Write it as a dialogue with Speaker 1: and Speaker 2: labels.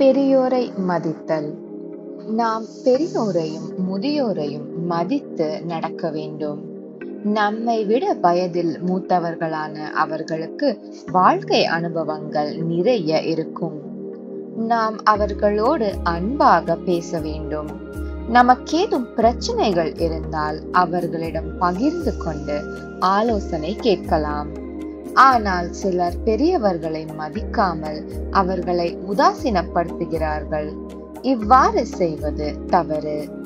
Speaker 1: பெரியோரை மதித்தல் நாம் பெரியோரையும் முதியோரையும் மதித்து நடக்க வேண்டும் நம்மை விட வயதில் மூத்தவர்களான அவர்களுக்கு வாழ்க்கை அனுபவங்கள் நிறைய இருக்கும் நாம் அவர்களோடு அன்பாக பேச வேண்டும் நமக்கேதும் பிரச்சனைகள் இருந்தால் அவர்களிடம் பகிர்ந்து கொண்டு ஆலோசனை கேட்கலாம் ஆனால் சிலர் பெரியவர்களை மதிக்காமல் அவர்களை உதாசீனப்படுத்துகிறார்கள் இவ்வாறு செய்வது தவறு